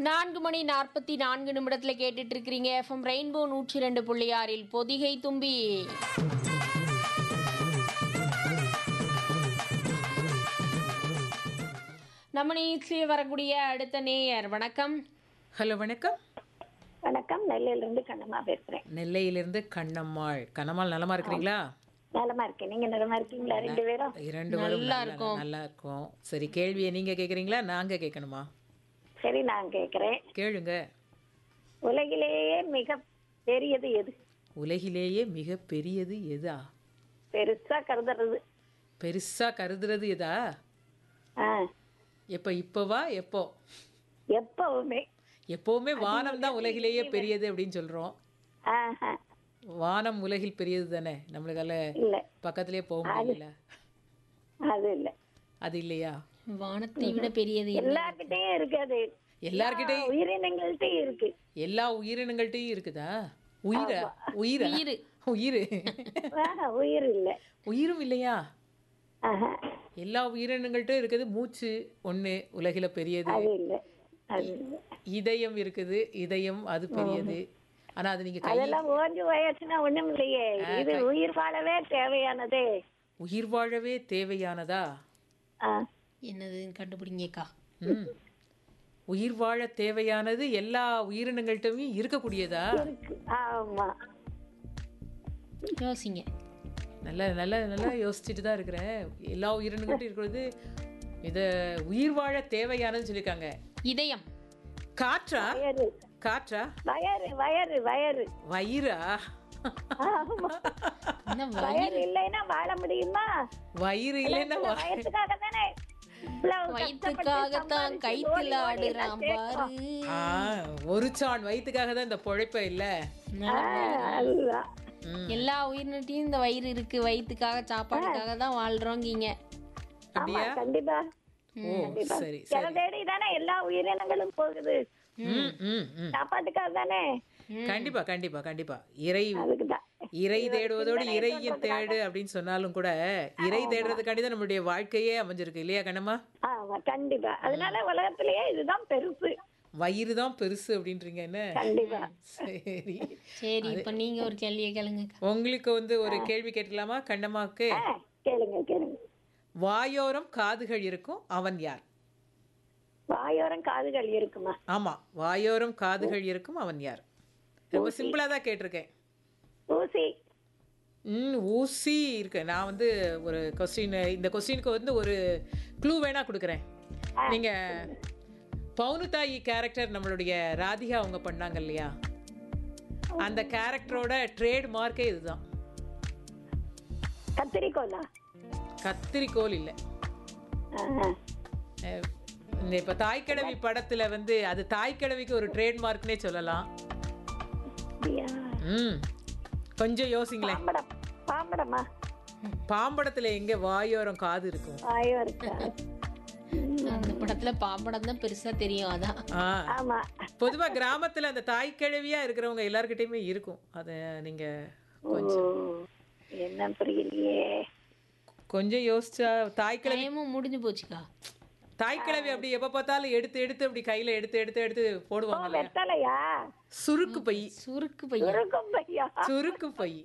நான்கு மணி நாற்பத்தி நான்கு நிமிடத்துல கேட்டுட்டு இருக்கிறீங்க எஃப்எம் ரெயின்போ நூற்றி ரெண்டு புள்ளி ஆறில் பொதிகை தும்பி நம்ம நிகழ்ச்சியில் வரக்கூடிய அடுத்த நேயர் வணக்கம் ஹலோ வணக்கம் வணக்கம் நெல்லையில இருந்து கண்ணம்மா பேசுறேன் நெல்லையிலிருந்து கண்ணம்மாள் கண்ணம்மாள் நலமா இருக்கிறீங்களா நலமா இருக்கேன் நீங்க நலமா இருக்கீங்களா ரெண்டு பேரும் இரண்டு பேரும் நல்லா நல்லா இருக்கும் சரி கேள்வியை நீங்க கேக்குறீங்களா நாங்க கேட்கணுமா சரி நான் கேக்குறேன் கேளுங்க உலகிலேயே மிக பெரியது எது உலகிலேயே மிக பெரியது எதா பெருசா கருதுறது பெருசா கருதுறது எதா ஆ, எப்ப இப்பவா எப்போ எப்பவுமே எப்பவுமே வானம் தான் உலகிலேயே பெரியது அப்படின்னு சொல்றோம் ஆஹா, வானம் உலகில் பெரியது தானே நம்மளுக்கால இல்ல பக்கத்திலே போக முடியல அது இல்ல அது இல்லையா வானத்தை விட பெரியது என்ன? எல்லார்கிட்டயும் இருக்கு அது எல்லார்கிட்டயும் எல்லா உயிரினங்கள்ட்டயும் இருக்கு எல்லா உயிரினங்கள்ட்டையும் இருக்குதா உயிரா உயிரா உயிரு. உயிர் ஆஹா, உயிர் இல்ல உயிரும் இல்லையா ஆஹா, எல்லா உயிரினங்கள்ட்டும் இருக்குது மூச்சு ஒண்ணு உலகில பெரியது அது இல்ல அது இல்ல இதயம் இருக்குது இதயம் அது பெரியது ஆனா அது நீங்க கை அதெல்லாம் ஓஞ்சு போயாச்சுன்னா ஒண்ணும் இல்லையே இது உயிர் வாழவே தேவையானதே உயிர் வாழவே தேவையானதா ஆ, என்னதுன்னு கண்டுபிடிங்கக்கா ம் உயிர் வாழ தேவையானது எல்லா உயிரினங்கள்ட்டும் இருக்கக்கூடியதா இருக்கு ஆமா யோசிங்க நல்ல நல்ல நல்லா யோசிச்சுட்டு தான் இருக்கிறேன் எல்லா உயிரினங்கள்ட்டும் இருக்கிறது இத உயிர் வாழ தேவையானதுன்னு சொல்லியிருக்காங்க இதயம் காற்றா வயறு காற்றா வயறு வயறு வயறு வயிறா ஆமா என்ன வ- வயறு இல்லைன்னா வாழ முடியுமா வயிறு இல்லைன்னா இந்த வா- வயசுக்காக தானே இவ்வளவு வயிற்றுக்காகத்தான் கஷ்டப்பட்டு கைத்துல சம்பாதிச்சு ஆடுறான் ஓடி ஓடி பாரு ஆ, ஒரு சான் வயிற்றுக்காக தான் இந்த பொழைப்ப இல்ல ஆ, அதுதான் ம். எல்லா உயிரினத்தையும் இந்த வயிறு இருக்கு வயிற்றுக்காக சாப்பாடுக்காக தான் வாழ்றோங்கீங்க ஆமா அப்படியா கண்டிப்பா ஓ சரி சில தேடி தானே எல்லா உயிரினங்களும் போகுது ம் ம் ம் சாப்பாட்டுக்காக தானே கண்டிப்பா கண்டிப்பா கண்டிப்பா இறை அதுக்குதான் இறை தேடுவதோடு இறையும் தேடு அப்படின்னு சொன்னாலும் கூட இறை தேடுறதுக்காண்டி தான் நம்மளுடைய வாழ்க்கையே அமைஞ்சிருக்கு இல்லையா கண்ணம்மா ஆமா கண்டிப்பா அதனால உலகத்திலேயே இதுதான் பெருசு வயிறு தான் பெருசு அப்படின்றீங்க என்ன கண்டிப்பா சரி சரி இப்ப நீங்க ஒரு கேள்வியை கேளுங்கக்கா உங்களுக்கு வந்து ஒரு கேள்வி கேட்கலாமா கண்ணம்மாவுக்கு ஆ, கேளுங்க கேளுங்க வாயோரம் காதுகள் இருக்கும் அவன் யார் வாயோரம் காதுகள் இருக்குமா ஆமா வாயோரம் காதுகள் இருக்கும் அவன் யார் ரொம்ப சிம்பிளா தான் கேட்டிருக்கேன் ஊசி ம் ஊசி இருக்கு நான் வந்து ஒரு கொஸ்டின் இந்த கொஸ்டினுக்கு வந்து ஒரு க்ளூ வேணா கொடுக்குறேன் நீங்க பவுனுதாயி கேரக்டர் நம்மளுடைய ராதிகா அவங்க பண்ணாங்க இல்லையா அந்த கேரக்டரோட ட்ரேட் மார்க்கே இதுதான் கத்திரிக்கோலா கத்திரிக்கோல் இல்லை ஆஹா. அஹ், இந்த இப்போ தாய்க்கிழவி படத்துல வந்து அது தாய்க்கிழவிக்கு ஒரு ட்ரேட் மார்க்னே சொல்லலாம் அப்படியா? ம் கொஞ்சம் யோசிங்களேன் பாம்படம் பாம்படமா பாம்படத்துல எங்க வாயோரம் காது இருக்கும் வாயோ இருக்கா அந்த படத்துல பாம்படம் தான் பெருசா தெரியும் அதான் ஆ ஆமா பொதுவா கிராமத்துல அந்த தாய்க்கிழவியா இருக்கிறவங்க எல்லார்கிட்டயுமே இருக்கும் அத நீங்க ஓ என்ன புரியலையே கொஞ்சம் யோசிச்சா தாய்க்கிழவி டைமும் முடிஞ்சு போச்சுக்கா தாய்க்கிழவி அப்படி எப்ப பார்த்தாலும் எடுத்து எடுத்து அப்படி கையில எடுத்து எடுத்து எடுத்து போடுவாங்கல்ல வெத்தலையா சுருக்கு பை சுருக்கு பையன் இருக்கும் பையா சுருக்கு பை